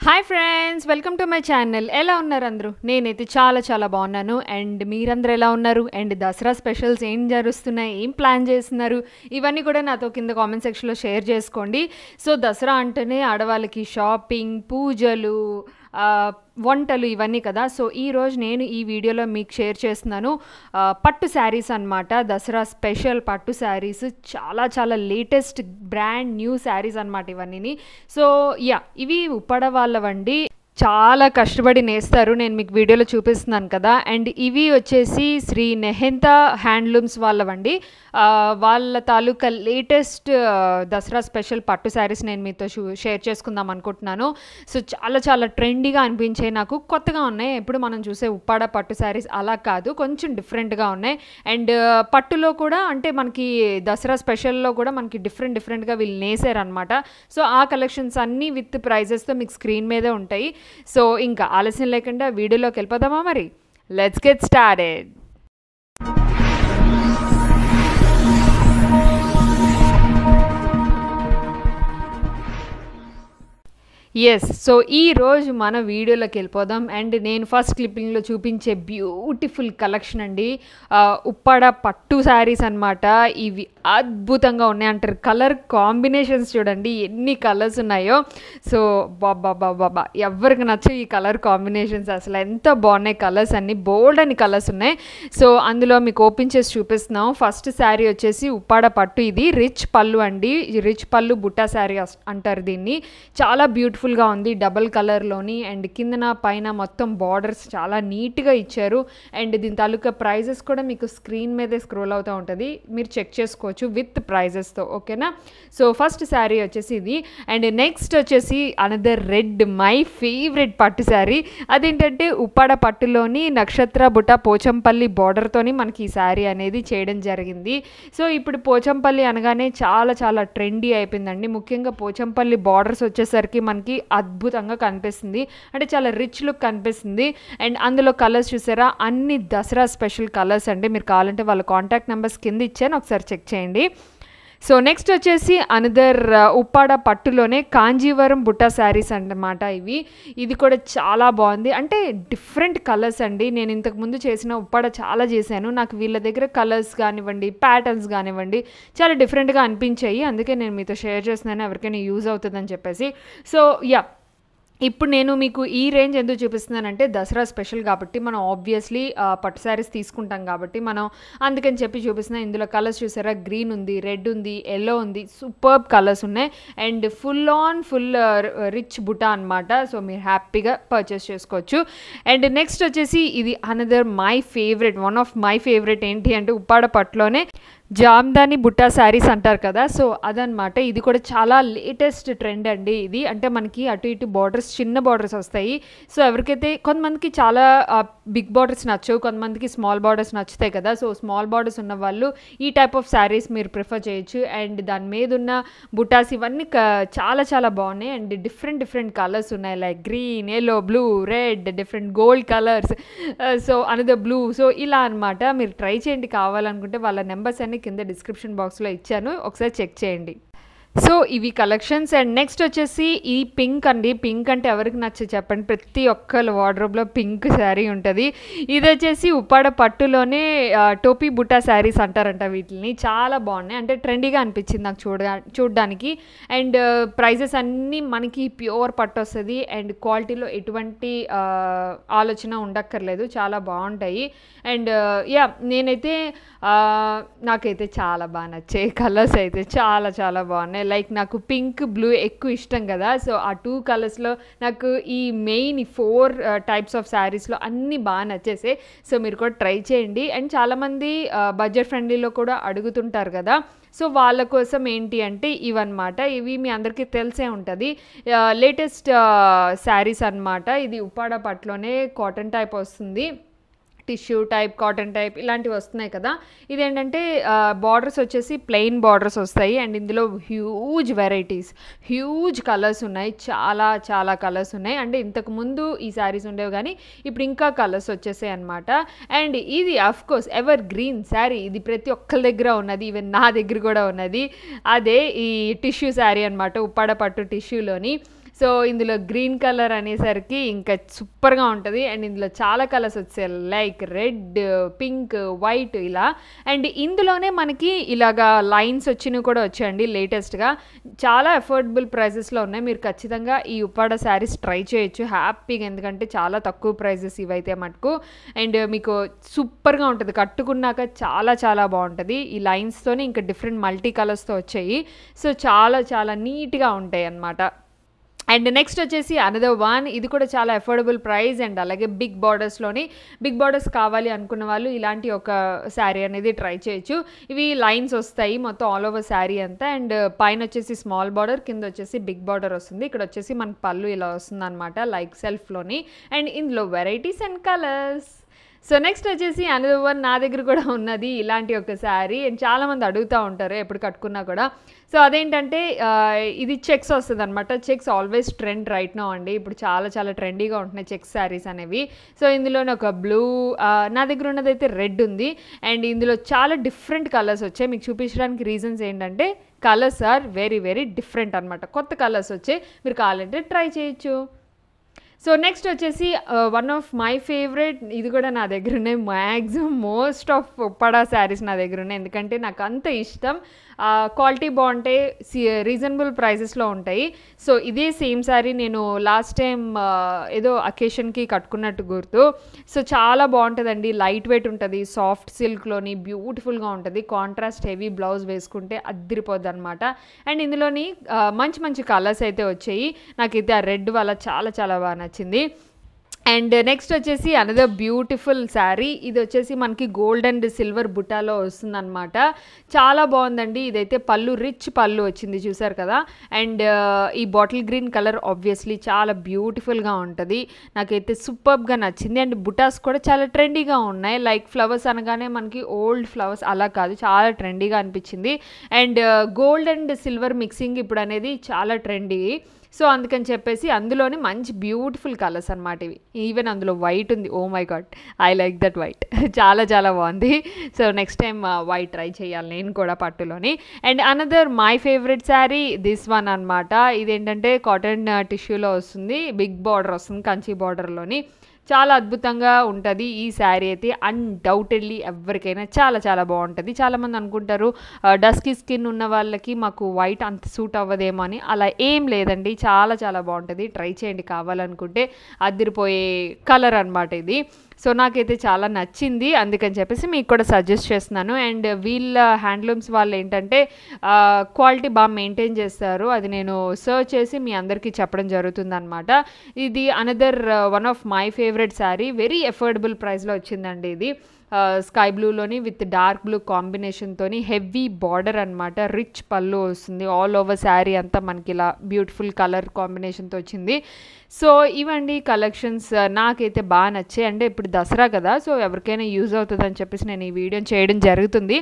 hi friends welcome to my channel ఎలా ఉన్నారు అందరూ నేనైతే చాలా చాలా బాగున్నాను అండ్ మీరందరూ ఎలా ఉన్నారు అండ్ దసరా స్పెషల్స్ ఏం జరుస్తున్నాయి ఏం ప్లాన్ చేస్తున్నారు ఇవన్నీ కూడా నాతో కింద కామెంట్ సెక్షన్లో షేర్ చేసుకోండి సో దసరా అంటేనే ఆడవాళ్ళకి షాపింగ్ పూజలు ఆ, వంటలు ఇవన్నీ కదా సో ఈ రోజు నేను ఈ వీడియోలో మీకు షేర్ చేస్తున్నాను ఆ, పట్టు శారీస్ అన్నమాట దసరా స్పెషల్ పట్టు శారీస్ చాలా చాలా లేటెస్ట్ బ్రాండ్ న్యూ శారీస్ అన్నమాట ఇవన్నీ సో యా ఇవి ఉప్పడ వాళ్ళవండి చాలా కష్టపడి నేస్తారు నేను మీకు వీడియోలో చూపిస్తున్నాను కదా అండ్ ఇవి వచ్చేసి శ్రీ నెహెంత హ్యాండ్లూమ్స్ వాళ్ళవండి ఆ, వాళ్ళ తాలూకా లేటెస్ట్ దసరా స్పెషల్ పట్టు శారీస్ నేను మీతో షూ- షేర్ చేసుకుందాం అనుకుంటున్నాను సో చాలా చాలా ట్రెండీగా అనిపించాయి నాకు కొత్తగా ఉన్నాయి ఎప్పుడు మనం చూసే ఉప్పాడ పట్టు శారీస్ అలా కాదు కొంచెం డిఫరెంట్గా ఉన్నాయి అండ్ పట్టులో కూడా అంటే మనకి దసరా స్పెషల్లో కూడా మనకి డిఫరెంట్ డిఫరెంట్గా వీళ్ళు నేసారనమాట సో ఆ కలెక్షన్స్ అన్నీ విత్ ప్రైజెస్తో మీకు స్క్రీన్ మీదే ఉంటాయి సో ఇంకా ఆలస్యం లేకుండా వీడియోలోకి వెళ్ళిపోదామా మరి let's get started yes so ఈ రోజు మన వీడియోలోకి వెళ్ళిపోదాం అండ్ నేను ఫస్ట్ క్లిప్పింగ్లో చూపించే బ్యూటిఫుల్ కలెక్షన్ అండి ఆ, ఉప్పాడ పట్టు శారీస్ అన్నమాట ఇవి అద్భుతంగా ఉన్నాయి అంటారు కలర్ కాంబినేషన్స్ చూడండి ఎన్ని కలర్స్ ఉన్నాయో సో బాబా బాబా ఎవరికి నచ్చవు ఈ కలర్ కాంబినేషన్స్ అసలు ఎంత బాగున్నాయి కలర్స్ అన్ని బోల్డ్ అని కలర్స్ ఉన్నాయి సో అందులో మీకు ఓపెన్ చేసి చూపిస్తున్నాం ఫస్ట్ శారీ వచ్చేసి ఉప్పాడ పట్టు ఇది రిచ్ పళ్ళు అండి రిచ్ పళ్ళు బుట్టా శారీ అంటారు దీన్ని చాలా బ్యూటిఫుల్గా ఉంది డబల్ కలర్లోని అండ్ కిందన పైన మొత్తం బార్డర్స్ చాలా నీట్గా ఇచ్చారు అండ్ దీని తాలూకా ప్రైజెస్ కూడా మీకు స్క్రీన్ మీదే స్క్రోల్ అవుతూ ఉంటుంది మీరు చెక్ చేసుకోవచ్చు విత్ ప్రైజెస్తో ఓకేనా సో ఫస్ట్ శారీ వచ్చేసి ఇది అండ్ నెక్స్ట్ వచ్చేసి అనదర్ రెడ్ మై ఫేవరెట్ పట్టు శారీ అదేంటంటే ఉప్పాడ పట్టులోని నక్షత్ర బుట్ట పోచంపల్లి బార్డర్తోని మనకి ఈ శారీ అనేది చేయడం జరిగింది సో ఇప్పుడు పోచంపల్లి అనగానే చాలా చాలా ట్రెండీ అయిపోయిందండి ముఖ్యంగా పోచంపల్లి బార్డర్స్ వచ్చేసరికి మనకి అద్భుతంగా కనిపిస్తుంది అంటే చాలా రిచ్ లుక్ కనిపిస్తుంది అండ్ అందులో కలర్స్ చూసారా అన్ని దసరా స్పెషల్ కలర్స్ అండి మీరు కావాలంటే వాళ్ళ కాంటాక్ట్ నెంబర్స్ కింద ఇచ్చాను ఒకసారి చెక్ చేయండి సో నెక్స్ట్ వచ్చేసి అనదర్ ఉప్పాడ పట్టులోనే కాంజీవరం బుట్ట శారీస్ అన్నమాట ఇవి ఇది కూడా చాలా బాగుంది అంటే డిఫరెంట్ కలర్స్ అండి నేను ఇంతకు ముందు చేసిన ఉప్పాడ చాలా చేశాను నాకు వీళ్ళ దగ్గర కలర్స్ కానివ్వండి ప్యాటర్న్స్ కానివ్వండి చాలా డిఫరెంట్గా అనిపించాయి అందుకే నేను మీతో షేర్ చేస్తున్నాను ఎవరికైనా యూజ్ అవుతుందని చెప్పేసి సో యా ఇప్పుడు నేను మీకు ఈ రేంజ్ ఎందుకు చూపిస్తున్నానంటే దసరా స్పెషల్ కాబట్టి మనం ఆబ్వియస్లీ పట్టు శారీస్ తీసుకుంటాం కాబట్టి మనం అందుకని చెప్పి చూపిస్తున్నాం ఇందులో కలర్స్ చూసారా గ్రీన్ ఉంది రెడ్ ఉంది ఎల్లో ఉంది సూపర్బ్ కలర్స్ ఉన్నాయి and full on full rich బుటా అనమాట సో మీరు హ్యాపీగా పర్చేస్ చేసుకోవచ్చు అండ్ నెక్స్ట్ వచ్చేసి ఇది another my favourite one of my favourite ఏంటి అంటే ఉప్పాడ పట్టులోనే జామ్దాని బుట్టా శారీస్ అంటారు కదా సో అదనమాట ఇది కూడా చాలా లేటెస్ట్ ట్రెండ్ అండి ఇది అంటే మనకి అటు ఇటు బార్డర్స్ చిన్న బార్డర్స్ వస్తాయి సో ఎవరికైతే కొంతమందికి చాలా బిగ్ బార్డర్స్ నచ్చవు కొంతమందికి స్మాల్ బార్డర్స్ నచ్చుతాయి కదా సో స్మాల్ బార్డర్స్ ఉన్న వాళ్ళు ఈ టైప్ ఆఫ్ శారీస్ మీరు ప్రిఫర్ చేయొచ్చు అండ్ దాని మీద ఉన్న బుటాస్ ఇవన్నీ క- చాలా చాలా బాగున్నాయి అండ్ డిఫరెంట్ డిఫరెంట్ కలర్స్ ఉన్నాయి like green yellow blue red different gold colours so another blue so ఇలా అన్నమాట మీరు ట్రై చేయండి కావాలనుకుంటే వాళ్ళ నెంబర్స్ అన్ని కింద డిస్క్రిప్షన్ బాక్స్లో ఇచ్చాను ఒకసారి చెక్ చేయండి సో ఇవి కలెక్షన్స్ అండ్ నెక్స్ట్ వచ్చేసి ఈ పింక్ అండి పింక్ అంటే ఎవరికి నచ్చ చెప్పండి ప్రతి ఒక్కళ్ళ వార్డ్రోబ్లో పింక్ శారీ ఉంటుంది ఇది వచ్చేసి ఉప్పాడ పట్టులోనే ఆ, టోపీ బుట్టా శారీస్ అంటారంట వీటిని చాలా బాగున్నాయి అంటే ట్రెండీగా అనిపించింది నాకు చూడ చూడడానికి అండ్ ప్రైజెస్ అన్నీ మనకి ప్యూర్ పట్టు వస్తుంది అండ్ క్వాలిటీలో ఎటువంటి ఆ, ఆలోచన ఉండక్కర్లేదు చాలా బాగుంటాయి అండ్ యా నేనైతే ఆ, నాకైతే చాలా బాగా నచ్చాయి కలర్స్ అయితే చాలా చాలా బాగున్నాయి లైక్ నాకు పింక్ బ్లూ ఎక్కువ ఇష్టం కదా సో ఆ టూ కలర్స్లో నాకు ఈ మెయిన్ ఈ ఫోర్ టైప్స్ ఆఫ్ శారీస్లో అన్నీ బాగా నచ్చేసాయి సో మీరు కూడా ట్రై చేయండి అండ్ చాలామంది బడ్జెట్ ఫ్రెండ్లీలో కూడా అడుగుతుంటారు కదా సో వాళ్ళ కోసం ఏంటి అంటే ఇవన్నమాట ఇవి మీ అందరికీ తెలిసే ఉంటుంది లేటెస్ట్ శారీస్ అన్నమాట ఇది ఉప్పాడ పట్టులోనే కాటన్ టైప్ వస్తుంది టిష్యూ టైప్ కాటన్ టైప్ ఇలాంటివి వస్తున్నాయి కదా ఇదేంటంటే బార్డర్స్ వచ్చేసి ప్లెయిన్ బార్డర్స్ వస్తాయి అండ్ ఇందులో హ్యూజ్ వెరైటీస్ హ్యూజ్ కలర్స్ ఉన్నాయి చాలా చాలా కలర్స్ ఉన్నాయి అంటే ఇంతకు ముందు ఈ శారీస్ ఉండేవి కానీ ఇప్పుడు ఇంకా కలర్స్ వచ్చేసాయి అనమాట అండ్ ఇది of course evergreen sari ఇది ప్రతి ఒక్కరి దగ్గర ఉన్నది ఈవెన్ నా దగ్గర కూడా ఉన్నది అదే ఈ టిష్యూ శారీ అనమాట ఉప్పాడ పట్టు టిష్యూలోని సో ఇందులో గ్రీన్ కలర్ అనేసరికి ఇంకా సూపర్గా ఉంటుంది అండ్ ఇందులో చాలా కలర్స్ వచ్చాయి లైక్ రెడ్ పింక్ వైట్ ఇలా అండ్ ఇందులోనే మనకి ఇలాగా లైన్స్ వచ్చినవి కూడా వచ్చాయండి లేటెస్ట్గా చాలా అఫోర్డబుల్ ప్రైజెస్లో ఉన్నాయి మీరు ఖచ్చితంగా ఈ ఉప్పాడ శారీస్ ట్రై చేయొచ్చు హ్యాపీగా ఎందుకంటే చాలా తక్కువ ప్రైజెస్ ఇవైతే మటుకు అండ్ మీకు సూపర్గా ఉంటుంది కట్టుకున్నాక చాలా చాలా బాగుంటుంది ఈ లైన్స్తోనే ఇంకా డిఫరెంట్ మల్టీ కలర్స్తో వచ్చాయి సో చాలా చాలా నీట్గా ఉంటాయి అన్నమాట అండ్ నెక్స్ట్ వచ్చేసి అనదర్ వన్ ఇది కూడా చాలా అఫోర్డబుల్ ప్రైస్ అండ్ అలాగే బిగ్ బార్డర్స్లోని బిగ్ బార్డర్స్ కావాలి అనుకున్న వాళ్ళు ఇలాంటి ఒక శారీ అనేది ట్రై చేయొచ్చు ఇవి లైన్స్ వస్తాయి మొత్తం ఆల్ ఓవర్ శారీ అంతా అండ్ పైన వచ్చేసి స్మాల్ బార్డర్ కింద వచ్చేసి బిగ్ బార్డర్ వస్తుంది ఇక్కడ వచ్చేసి మనకి పళ్ళు ఇలా వస్తుంది అనమాట లైక్ సెల్ఫ్లోని అండ్ ఇందులో varieties and colours so next వచ్చేసి అనదర్ వన్ నా దగ్గర కూడా ఉన్నది ఇలాంటి ఒక శారీ అండ్ చాలామంది అడుగుతూ ఉంటారు ఎప్పుడు కట్టుకున్నా కూడా సో అదేంటంటే ఆ, ఇది చెక్స్ వస్తుంది అనమాట checks always trend right no అండి ఇప్పుడు చాలా చాలా ట్రెండీగా ఉంటున్నాయి చెక్స్ శారీస్ అనేవి సో ఇందులోనే ఒక బ్లూ నా దగ్గర ఉన్నదైతే రెడ్ ఉంది అండ్ ఇందులో చాలా డిఫరెంట్ కలర్స్ వచ్చాయి మీకు చూపించడానికి రీజన్స్ ఏంటంటే colours are very very different అనమాట కొత్త కలర్స్ వచ్చాయి మీరు కావాలంటే ట్రై చేయొచ్చు సో నెక్స్ట్ వచ్చేసి వన్ ఆఫ్ మై ఫేవరెట్ ఇది కూడా నా దగ్గర ఉన్నాయి maximum most of Uppada saris నా దగ్గర ఉన్నాయి ఎందుకంటే నాకు అంత ఇష్టం క్వాలిటీ బాగుంటాయి రీజనబుల్ ప్రైసెస్లో ఉంటాయి సో ఇదే సేమ్ శారీ నేను లాస్ట్ టైం ఏదో అకేషన్కి కట్టుకున్నట్టు గుర్తు సో చాలా బాగుంటుందండి లైట్ వెయిట్ ఉంటుంది సాఫ్ట్ సిల్క్లోని బ్యూటిఫుల్గా ఉంటుంది కాంట్రాస్ట్ హెవీ బ్లౌజ్ వేసుకుంటే అద్దరిపోద్ది అనమాట అండ్ ఇందులోని ఆ, మంచి మంచి కలర్స్ అయితే వచ్చాయి నాకైతే ఆ రెడ్ వల్ల చాలా చాలా బాగా నచ్చింది అండ్ నెక్స్ట్ వచ్చేసి అనదర్ బ్యూటిఫుల్ శారీ ఇది వచ్చేసి మనకి గోల్డ్ అండ్ సిల్వర్ బుటాలో వస్తుందన్నమాట చాలా బాగుందండి ఇదైతే పళ్ళు రిచ్ పళ్ళు వచ్చింది చూసారు కదా అండ్ ఈ బాటిల్ గ్రీన్ కలర్ ఆబ్వియస్లీ చాలా బ్యూటిఫుల్గా ఉంటుంది నాకైతే సూపర్గా నచ్చింది అండ్ బుటాస్ కూడా చాలా ట్రెండీగా ఉన్నాయి లైక్ ఫ్లవర్స్ అనగానే మనకి ఓల్డ్ ఫ్లవర్స్ అలా కాదు చాలా ట్రెండీగా అనిపించింది and gold and silver mixing ఇప్పుడు అనేది చాలా ట్రెండీ సో అందుకని చెప్పేసి అందులోనే మంచి బ్యూటిఫుల్ కలర్స్ అనమాట ఇవి ఈవెన్ అందులో వైట్ ఉంది oh my god I like that white చాలా చాలా బాగుంది so next time white try చేయాలి నేను కూడా పట్టులోని and another my favourite sari this one అనమాట ఇదేంటంటే కాటన్ టిష్యూలో వస్తుంది బిగ్ బార్డర్ వస్తుంది కంచి బార్డర్లోని చాలా అద్భుతంగా ఉంటుంది ఈ శారీ అయితే అన్డౌటెడ్లీ ఎవరికైనా చాలా చాలా బాగుంటుంది చాలామంది అనుకుంటారు డస్కీ స్కిన్ ఉన్న వాళ్ళకి మాకు వైట్ అంత సూట్ అవ్వదేమో అని అలా ఏం లేదండి చాలా చాలా బాగుంటుంది ట్రై చేయండి కావాలనుకుంటే అదిరిపోయే కలర్ అనమాట ఇది సో నాకైతే చాలా నచ్చింది అందుకని చెప్పేసి మీకు కూడా సజెస్ట్ చేస్తున్నాను అండ్ వీళ్ళ హ్యాండ్లూమ్స్ వాళ్ళు ఏంటంటే క్వాలిటీ బాగా మెయింటైన్ చేస్తారు అది నేను సర్చ్ చేసి మీ అందరికీ చెప్పడం జరుగుతుంది అనమాట ఇది another one of my favourite sari very affordable ప్రైస్లో వచ్చిందండి ఇది స్కై బ్లూలోని విత్ డార్క్ బ్లూ కాంబినేషన్తోని హెవీ బార్డర్ అనమాట రిచ్ పళ్ళు వస్తుంది ఆల్ ఓవర్ శారీ అంతా మనకి ఇలా బ్యూటిఫుల్ కలర్ కాంబినేషన్తో వచ్చింది సో ఇవండి కలెక్షన్స్ నాకైతే బాగా నచ్చాయి అంటే ఇప్పుడు దసరా కదా సో ఎవరికైనా యూజ్ అవుతుందని చెప్పేసి నేను ఈ వీడియో చేయడం జరుగుతుంది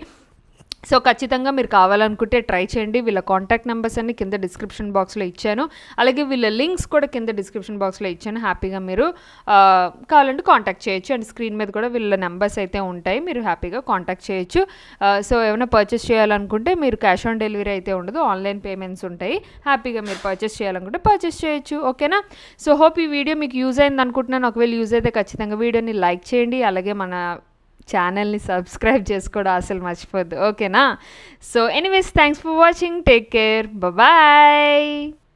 సో ఖచ్చితంగా మీరు కావాలనుకుంటే ట్రై చేయండి వీళ్ళ కాంటాక్ట్ నెంబర్స్ అన్ని కింద డిస్క్రిప్షన్ బాక్స్లో ఇచ్చాను అలాగే వీళ్ళ లింక్స్ కూడా కింద డిస్క్రిప్షన్ బాక్స్లో ఇచ్చాను హ్యాపీగా మీరు ఆ, కావాలంటే కాంటాక్ట్ చేయొచ్చు అండ్ స్క్రీన్ మీద కూడా వీళ్ళ నెంబర్స్ అయితే ఉంటాయి మీరు హ్యాపీగా కాంటాక్ట్ చేయొచ్చు ఆ, సో ఏమైనా పర్చేస్ చేయాలనుకుంటే మీరు క్యాష్ ఆన్ డెలివరీ అయితే ఉండదు ఆన్లైన్ పేమెంట్స్ ఉంటాయి హ్యాపీగా మీరు పర్చేస్ చేయాలనుకుంటే పర్చేస్ చేయొచ్చు ఓకేనా సో హోప్ ఈ వీడియో మీకు యూజ్ అయింది అనుకుంటున్నాను ఒకవేళ యూజ్ అయితే ఖచ్చితంగా వీడియోని లైక్ చేయండి అలాగే మన ఛానల్ని సబ్స్క్రైబ్ చేసుకోవడం అసలు మర్చిపోద్దు ఓకేనా so anyways thanks for watching take care bye